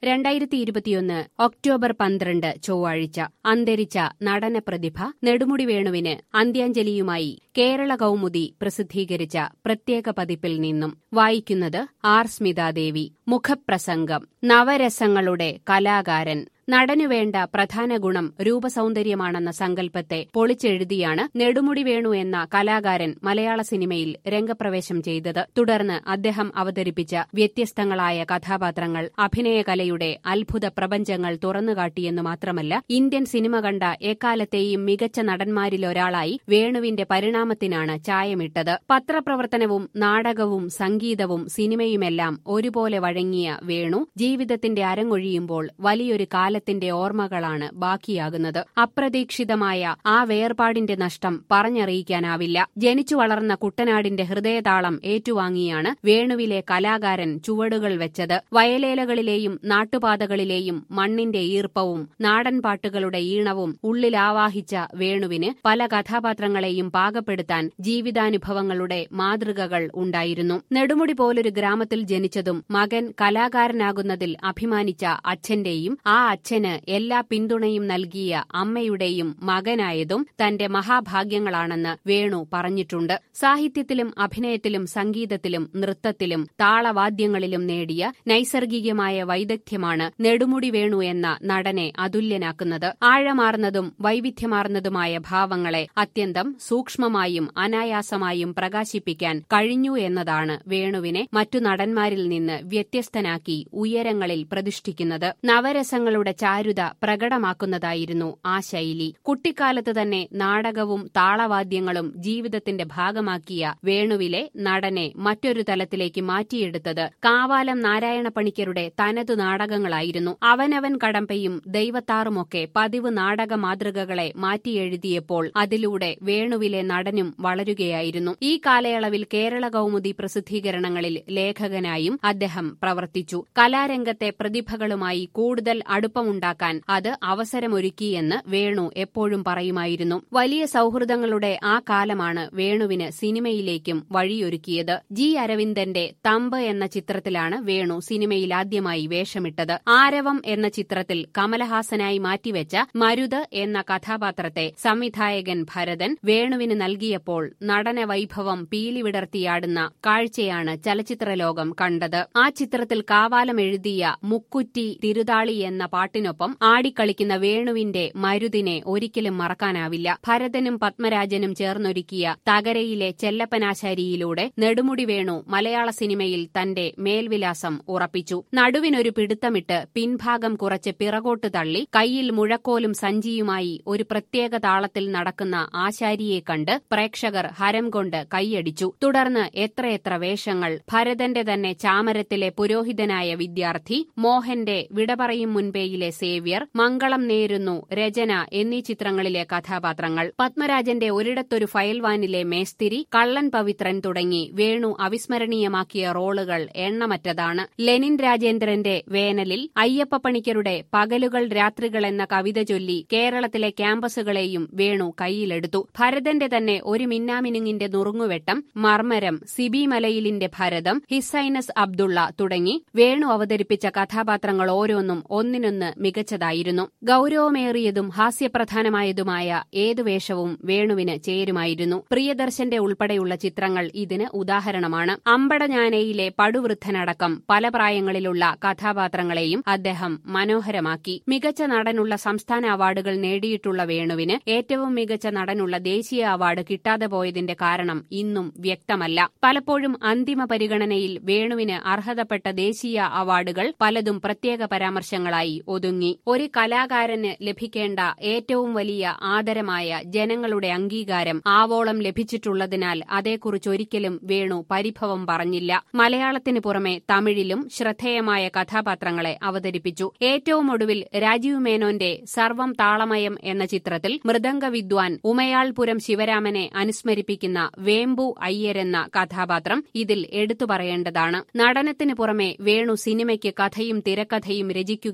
രണ്ടായിരത്തി ഇരുപത്തിയൊന്ന് ഒക്ടോബർ പന്ത്രണ്ട് ചൊവ്വാഴ്ച അന്തരിച്ച നടന പ്രതിഭ നെടുമുടി വേണുവിന് അന്ത്യാഞ്ജലിയുമായി കേരള കൗമുദി പ്രസിദ്ധീകരിച്ച പ്രത്യേക പതിപ്പിൽ നിന്നും വായിക്കുന്നത് ആർ സ്മിതാദേവി മുഖപ്രസംഗം നവരസങ്ങളുടെ കലാകാരൻ നടനുവേണ്ട പ്രധാന ഗുണം രൂപസൗന്ദര്യമാണെന്ന സങ്കല്പത്തെ പൊളിച്ചെഴുതിയാണ് നെടുമുടി വേണു എന്ന കലാകാരൻ മലയാള സിനിമയിൽ രംഗപ്രവേശം ചെയ്തത് തുടർന്ന് അദ്ദേഹം അവതരിപ്പിച്ച വ്യത്യസ്തങ്ങളായ കഥാപാത്രങ്ങൾ അഭിനയകലയുടെ അത്ഭുത പ്രപഞ്ചങ്ങൾ തുറന്നുകാട്ടിയെന്നു മാത്രമല്ല ഇന്ത്യൻ സിനിമ കണ്ട എക്കാലത്തെയും മികച്ച നടന്മാരിലൊരാളായി വേണുവിന്റെ പരിണാമത്തിനാണ് ചായമിട്ടത് പത്രപ്രവർത്തനവും നാടകവും സംഗീതവും സിനിമയുമെല്ലാം ഒരുപോലെ വഴങ്ങിയ വേണു ജീവിതത്തിന്റെ അരങ്ങൊഴിയുമ്പോൾ വലിയൊരു കാലത്തിന്റെ ഓർമ്മകളാണ് ബാക്കിയാകുന്നത് അപ്രതീക്ഷിതമായ ആ വേർപാടിന്റെ നഷ്ടം പറഞ്ഞറിയിക്കാനാവില്ല ജനിച്ചു വളർന്ന കുട്ടനാടിന്റെ ഹൃദയതാളം ഏറ്റുവാങ്ങിയാണ് വേണുവിലെ കലാകാരൻ ചുവടുകൾ വെച്ചത് വയലേലകളിലെയും നാട്ടുപാതകളിലെയും മണ്ണിന്റെ ഈർപ്പവും നാടൻ പാട്ടുകളുടെ ഈണവും ഉള്ളിലാവാഹിച്ച വേണുവിന് പല കഥാപാത്രങ്ങളെയും പാകപ്പെടുത്താൻ ജീവിതാനുഭവങ്ങളുടെ മാതൃകകൾ ഉണ്ടായിരുന്നു നെടുമുടി പോലൊരു ഗ്രാമത്തിൽ ജനിച്ചതും മകൻ കലാകാരനാകുന്നതിൽ അഭിമാനിച്ച അച്ഛന്റെയും ആ അച്ഛന് എല്ലാ പിന്തുണയും നൽകിയ അമ്മയുടെയും മകനായതും തന്റെ മഹാഭാഗ്യങ്ങളാണെന്ന് വേണു പറഞ്ഞിട്ടുണ്ട് സാഹിത്യത്തിലും അഭിനയത്തിലും സംഗീതത്തിലും നൃത്തത്തിലും താളവാദ്യങ്ങളിലും നേടിയ നൈസർഗികമായ വൈദഗ്ധ്യമാണ് നെടുമുടി വേണു എന്ന നടനെ അതുല്യനാക്കുന്നത് ആഴമാർന്നതും വൈവിധ്യമാർന്നതുമായ ഭാവങ്ങളെ അത്യന്തം സൂക്ഷ്മമായും അനായാസമായും പ്രകാശിപ്പിക്കാൻ കഴിഞ്ഞു എന്നതാണ് വേണുവിനെ മറ്റു നടന്മാരിൽ നിന്ന് വ്യത്യസ്തനാക്കി ഉയരങ്ങളിൽ പ്രതിഷ്ഠിക്കുന്നത് നവരസങ്ങളുടെ ചാരുത പ്രകടമാക്കുന്നതായിരുന്നു ആ ശൈലി കുട്ടിക്കാലത്ത് തന്നെ നാടകവും താളവാദ്യങ്ങളും ജീവിതത്തിന്റെ ഭാഗമാക്കിയ വേണുവിലെ നടനെ മറ്റൊരു തലത്തിലേക്ക് മാറ്റിയെടുത്തത് കാവാലം നാരായണ പണിക്കരുടെ തനതു നാടകങ്ങളായിരുന്നു അവനവൻ കടമ്പയും ദൈവത്താറുമൊക്കെ പതിവ് നാടക മാതൃകകളെ മാറ്റിയെഴുതിയപ്പോൾ അതിലൂടെ വേണുവിലെ നടനും വളരുകയായിരുന്നു ഈ കാലയളവിൽ കേരള കൗമുദി പ്രസിദ്ധീകരണങ്ങളിൽ ലേഖകനായും അദ്ദേഹം പ്രവർത്തിച്ചു കലാരംഗത്തെ പ്രതിഭകളുമായി കൂടുതൽ അടുപ്പമുണ്ടാക്കാൻ അത് അവസരമൊരുക്കിയെന്ന് വേണു എപ്പോഴും പറയുമായിരുന്നു വലിയ സൌഹൃദങ്ങളുടെ ആ കാലമാണ് വേണുവിന് സിനിമയിലേക്കും വഴിയൊരുക്കിയത് ജി അരവിന്ദന്റെ തമ്പ് എന്ന ചിത്രത്തിലാണ് വേണു സിനിമയിൽ ആദ്യമായി വേഷമിട്ടത് ആരവം എന്ന ചിത്രത്തിൽ കമലഹാസനായി മാറ്റിവെച്ച മരുത് എന്ന കഥാപാത്രത്തെ സംവിധായകൻ ഭരതൻ വേണുവിന് നൽകിയപ്പോൾ നടന വൈഭവം പീലിവിടർത്തിയാടുന്ന കാഴ്ചയാണ് ചലച്ചിത്രലോകം കണ്ടത് ആ ചിത്രത്തിൽ കാവാലം എഴുതിയ മുക്കുറ്റി തിരുതാളി എന്ന പാട്ടിനൊപ്പം ആടിക്കളിക്കുന്ന വേണുവിന്റെ മരുതിനെ ഒരിക്കലും മറക്കാനാവില്ല ഭരതനും പത്മരാജനും ചേർന്നൊരുക്കിയ തകരയിലെ ചെല്ലപ്പനാശാരിയിലൂടെ നെടുമുടി വേണു മലയാള സിനിമയിൽ തന്റെ മേൽവിലാസം ഉറപ്പിച്ചു നടുവിനൊരു പിടുത്തമിട്ട് പിൻഭാഗം കുറച്ച് പിറകോട്ട് തള്ളി കയ്യിൽ മുഴക്കോലും സഞ്ചിയുമായി ഒരു പ്രത്യേക താളത്തിൽ നടക്കുന്ന ആശാരിയെ കണ്ട് പ്രേക്ഷകർ ഹരം കൊണ്ട് കൈയടിച്ചു തുടർന്ന് എത്രയെത്ര വേഷങ്ങൾ ഭരതന്റെ തന്നെ ചാമരത്തിലെ പുരോഹിതനായ വിദ്യാർത്ഥി മോഹന്റെ വിട പറയും മുൻപേയിലെ സേവ്യർ മംഗളം നേരുന്നു രചന എന്നീ ചിത്രങ്ങളിലെ കഥാപാത്രങ്ങൾ പത്മരാജന്റെ ഒരിടത്തൊരു ഫയൽവാനിലെ മേസ്തിരി കള്ളൻ പവിത്രൻ തുടങ്ങി വേണു അവിസ്മരണീയമാക്കിയ റോളുകൾ എണ്ണമറ്റതാണ് ലെനിൻ രാജേന്ദ്രന്റെ വേനലിൽ അയ്യപ്പ പണിക്കരുടെ പകലുകൾ രാത്രികൾ എന്ന കവിത ചൊല്ലി കേരളത്തിലെ ക്യാമ്പസുകളെയും വേണു കൈയിലെടുത്തു ഭരതന്റെ തന്നെ ഒരു മിന്നാമിനുങ്ങിന്റെ നുറുങ്ങുവെട്ടം മർമരം സിബി മലയിലിന്റെ ഭരതം ഹിസൈനസ് അബ്ദുള്ള തുടങ്ങി വേണു അവതരിപ്പിച്ച കഥാപാത്രങ്ങൾ ഓരോന്നും ഒന്നിനൊന്ന് മികച്ചതായിരുന്നു ഗൌരവമേറിയതും ഹാസ്യപ്രധാനമായതുമായ ഏതു വേഷവും വേണുവിന് ചേരുമായിരുന്നു പ്രിയദർശന്റെ ഉൾപ്പെടെയുള്ള ചിത്രങ്ങൾ ഇതിന് ഉദാഹരണമാണ് അമ്പടഞാനയിലെ പടുവൃദ്ധനടക്കം പല പ്രായങ്ങളിലുള്ള കഥാപാത്രങ്ങളെയും അദ്ദേഹം മനോഹരമാക്കി മികച്ച നടനുള്ള സംസ്ഥാന അവാർഡുകൾ നേടിയിട്ടുള്ള വേണുവിന് ഏറ്റവും മികച്ച നടനുള്ള ദേശീയ അവാർഡ് കിട്ടാതെ പോയതിന്റെ കാരണം ഇന്നും വ്യക്തമല്ല പലപ്പോഴും അന്തിമ പരിഗണനയിൽ വേണുവിന് അർഹതപ്പെട്ട ദേശീയ അവാർഡുകൾ പലതും പ്രത്യേക പരാമർശങ്ങളായി ഒതുങ്ങി ഒരു കലാകാരന് ലഭിക്കേണ്ട ഏറ്റവും വലിയ ആദരമായ ജനങ്ങളുടെ അംഗീകാരം ആവോളം ലഭിച്ചിട്ടുള്ളതിനാൽ അതേക്കുറിച്ചൊരിക്കലും വേണു പരിഭവം പറഞ്ഞില്ല മലയാളത്തിന് പുറമെ തമിഴിലും ശ്രദ്ധേയമായ കഥാപാത്രങ്ങളെ അവതരിപ്പിച്ചു ഏറ്റവും ഒടുവിൽ രാജീവ് മേനോന്റെ സർവം താളമയം എന്ന ചിത്രത്തിൽ മൃദംഗ വിദ്വാൻ ഉമയാൾപുരം ശിവരാമനെ അനുസ്മരിപ്പിക്കുന്ന വേമ്പു അയ്യരെന്ന കഥാപാത്രം ഇതിൽ എടുത്തു പറയേണ്ടതാണ് നടനത്തിനു പുറമെ വേണു സിനിമയ്ക്ക് കഥയും തിരക്കഥയും രചിക്കുകയും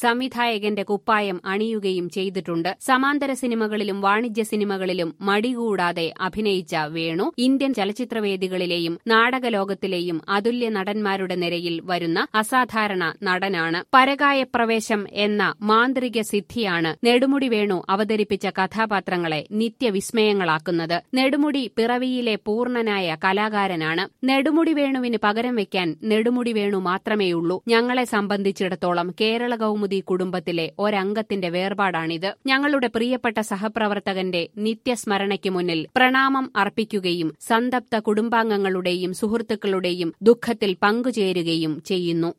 സംവിധായകന്റെ കുപ്പായം അണിയുകയും ചെയ്തിട്ടുണ്ട് സമാന്തര സിനിമകളിലും വാണിജ്യ സിനിമകളിലും മടികൂടാതെ അഭിനയിച്ച വേണു ഇന്ത്യൻ ചലച്ചിത്രവേദികളിലെയും നാടകലോകത്തിലെയും അതുല്യ നടന്മാരുടെ നിരയിൽ വരുന്ന അസാധാരണ നടനാണ് പരകായ പ്രവേശം എന്ന മാന്ത്രിക സിദ്ധിയാണ് നെടുമുടി വേണു അവതരിപ്പിച്ച കഥാപാത്രങ്ങളെ നിത്യവിസ്മയങ്ങളാക്കുന്നത് നെടുമുടി പിറവിയിലെ പൂർണ്ണനായ കലാകാരനാണ് നെടുമുടി വേണുവിന് പകരം വെക്കാൻ നെടുമുടി വേണു മാത്രമേയുള്ളൂ ഞങ്ങളെ സംബന്ധിച്ചിടത്തോളം കേരള കൗമുദി കുടുംബത്തിലെ ഒരംഗത്തിന്റെ വേർപാടാണിത് ഞങ്ങളുടെ പ്രിയപ്പെട്ട സഹപ്രവർത്തകന്റെ നിത്യസ്മരണയ്ക്ക് മുന്നിൽ പ്രണാമം അർപ്പിക്കുകയും സന്തപ്ത കുടുംബാംഗങ്ങളുടെയും സുഹൃത്തുക്കളുടെയും ദുഃഖത്തിൽ പങ്കുചേരുകയും ചെയ്യുന്നു